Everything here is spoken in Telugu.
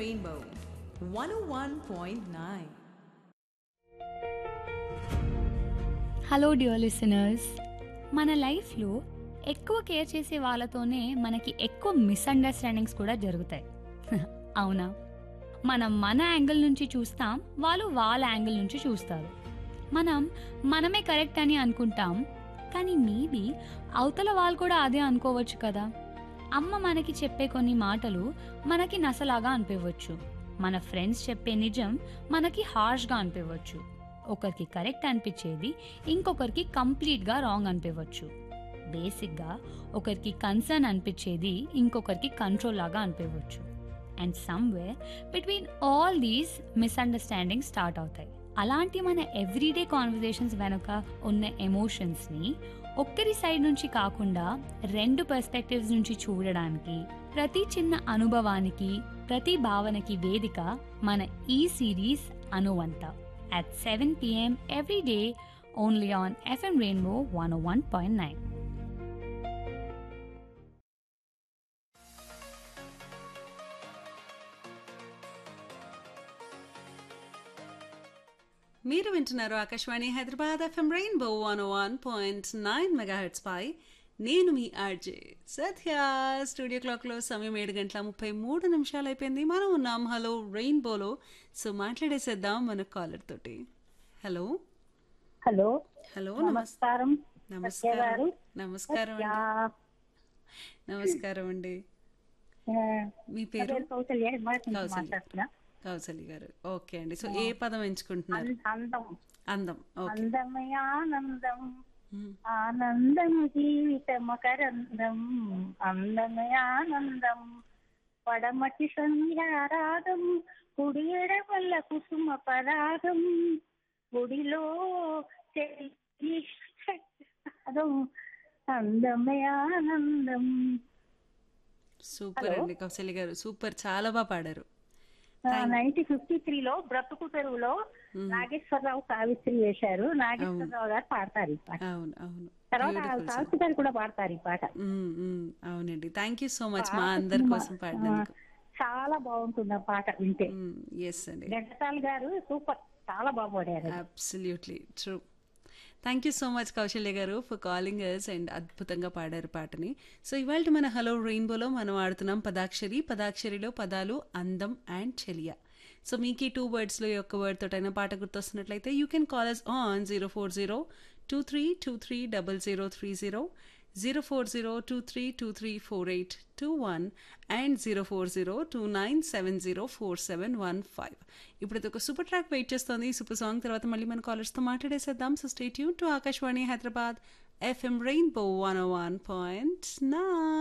Rainbow 101.9. హలో డియర్ లిసనర్స్ మన లైఫ్లో ఎక్కువ కేర్ చేసే వాళ్ళతోనే మనకి ఎక్కువ మిస్అండర్స్టాండింగ్స్ కూడా జరుగుతాయి అవునా మనం మన యాంగిల్ నుంచి చూస్తాం వాళ్ళు వాళ్ళ యాంగిల్ నుంచి చూస్తారు మనం మనమే కరెక్ట్ అని అనుకుంటాం కానీ మేబీ అవతల వాళ్ళు కూడా అదే అనుకోవచ్చు కదా అమ్మ మనకి చెప్పే కొన్ని మాటలు మనకి నసలాగా అనిపించవచ్చు మన ఫ్రెండ్స్ చెప్పే నిజం మనకి హార్ష్గా అనిపించవచ్చు ఒకరికి కరెక్ట్ అనిపించేది ఇంకొకరికి కంప్లీట్గా రాంగ్ అనిపించవచ్చు బేసిక్గా ఒకరికి కన్సర్న్ అనిపించేది ఇంకొకరికి కంట్రోల్ లాగా అనిపించవచ్చు and somewhere between all these misunderstanding start అవుతాయి అలాంటి మన ఎవ్రీడే కాన్వర్జేషన్స్ వెనుక ఉన్న ఎమోషన్స్ని ఒక్కరి సైడ్ నుంచి కాకుండా రెండు పర్స్పెక్టివ్స్ నుంచి చూడడానికి ప్రతి చిన్న అనుభవానికి ప్రతి భావనకి వేదిక మన ఈ సిరీస్ అనువంత at 7 p.m. every day only on FM Rainbow 101.9. మీరు వింటున్నారు Akashvani Hyderabad FM rainbow one one point nine megahertz పై నేను మీ ఆర్జే సత్య స్టూడియో క్లాక్లో సమయం ఏడు గంటల ముప్పై మూడు నిమిషాలు అయిపోయింది మనం ఉన్నాం హలో రెయిన్బోలో సో మాట్లాడేసేద్దాం మన కాలర్ తోటి హలో హలో హలో నమస్కారం నమస్కారం గారు. నమస్కారం యా, అండి నమస్కారం అండి ఆ, మీ నా పేరు పేరు కౌసల్య హిమాయత్ నుంచి కౌసల్య. మాట్లాడుతున్నా కౌసలి గారు ఓకే అండి సో ఏ పదం ఎంచుకుంటున్నారు అన్- అందం అందం ఓకే అందమే ఆనందం మ్మ్. ఆనందం జీవితమకరందం అందమే ఆనందం పడమటి సంధ్యారాగం కుడి ఎడవల్ల కుసుమ పరాగం గుడిలో చెల్లి రాగం అందమే ఆనందం సూపర్ అండి కౌశల్య గారు సూపర్ చాలా బాగా పాడారు నైన్టీన్ ఫిఫ్టీ త్రీలో బ్రతుకు తెరువులో నాగేశ్వరరావు సావిత్రి వేశారు నాగేశ్వరరావు గారు పాడతారు ఈ పాట అవును అవును తర్వాత Beautiful song. సావిత్రి గారు కూడా పాడతారు ఈ పాట మ్మ్, మ్మ్. అవునండి థ్యాంక్ యూ సో మచ్ మా అందరి కోసం పాడినందుకు చాలా బాగుంటుంది ఆ పాట వింటే ఎస్ అండి ఘంటసాల గారు సూపర్ చాలా బాగా పాడారు absolutely true thank you so much Kaushalya గారు ఫర్ కాలింగ్ అస్ అండ్ అద్భుతంగా పాడారు పాటని సో ఇవాళ మన హలో రెయిన్బోలో మనం ఆడుతున్నాం పదాక్షరి పదాక్షరిలో పదాలు అందం అండ్ చెలియ సో మీకు ఈ టూ వర్డ్స్లో ఈ ఒక్క వర్డ్ తోటైనా పాట గుర్తొస్తున్నట్లయితే you can call us on zero four zero two three two three double zero three zero zero four zero two three two three four eight two one and zero four zero two nine seven zero four seven one five ఇప్పుడు ఇది ఒక సూపర్ ట్రాక్ వెయిట్ చేస్తుంది ఈ సూపర్ సాంగ్ తర్వాత మళ్ళీ మన కాలర్స్తో మాట్లాడేసేద్దాం సో స్టేట్ యూన్ to Akashvani Hyderabad FM rainbow one one point nine